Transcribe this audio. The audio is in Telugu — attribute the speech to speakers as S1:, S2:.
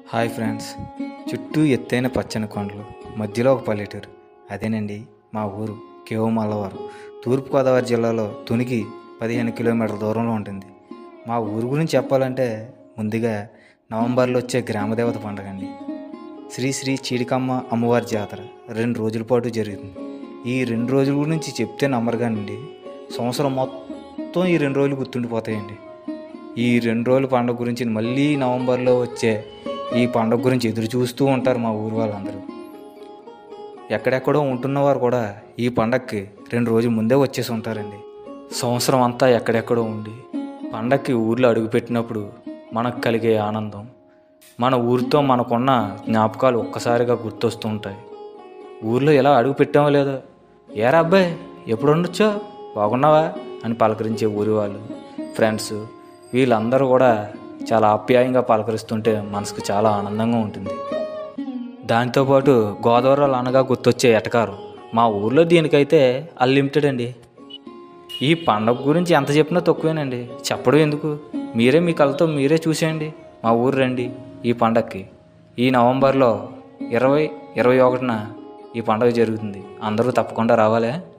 S1: హాయ్ ఫ్రెండ్స్ చుట్టూ ఎత్తైన పచ్చని కొండలు మధ్యలో ఒక పల్లెటూరు అదేనండి మా ఊరు కేవ మల్లవారు తూర్పుగోదావరి జిల్లాలో తునికి పదిహేను కిలోమీటర్ల దూరంలో ఉంటుంది మా ఊరు గురించి చెప్పాలంటే ముందుగా నవంబర్లో వచ్చే గ్రామదేవత పండుగ అండి శ్రీ శ్రీ చీడికమ్మ అమ్మవారి జాతర రెండు రోజుల పాటు జరుగుతుంది ఈ రెండు రోజుల గురించి చెప్తే నమ్మరు కానండి సంవత్సరం మొత్తం ఈ రెండు రోజులు గుర్తుండిపోతాయండి ఈ రెండు రోజుల పండుగ గురించి మళ్ళీ నవంబర్లో వచ్చే ఈ పండుగ గురించి ఎదురు చూస్తూ ఉంటారు మా ఊరు వాళ్ళందరూ ఎక్కడెక్కడో ఉంటున్నవారు కూడా ఈ పండగకి రెండు రోజుల ముందే వచ్చేసి ఉంటారండి సంవత్సరం అంతా ఎక్కడెక్కడో ఉండి పండగకి ఊర్లో అడుగుపెట్టినప్పుడు మనకు కలిగే ఆనందం మన ఊరితో మనకున్న జ్ఞాపకాలు ఒక్కసారిగా గుర్తొస్తూ ఉంటాయి ఊర్లో ఎలా అడుగు పెట్టామో లేదో ఏరా అబ్బాయి ఎప్పుడు ఉండొచ్చో బాగున్నావా అని పలకరించే ఊరి వాళ్ళు ఫ్రెండ్స్ వీళ్ళందరూ కూడా చాలా ఆప్యాయంగా పలకరిస్తుంటే మనసుకు చాలా ఆనందంగా ఉంటుంది దాంతోపాటు గోదావరిలో అనగా గుర్తొచ్చే ఎటకారం మా ఊర్లో దీనికైతే అన్లిమిటెడ్ అండి ఈ పండగ గురించి ఎంత చెప్పినా తక్కువేనండి చెప్పడం ఎందుకు మీరే మీ కళ్ళతో మీరే చూసేయండి మా ఊరు రండి ఈ పండగకి ఈ నవంబర్లో ఇరవై ఇరవై ఒకటిన ఈ పండగ జరుగుతుంది అందరూ తప్పకుండా రావాలే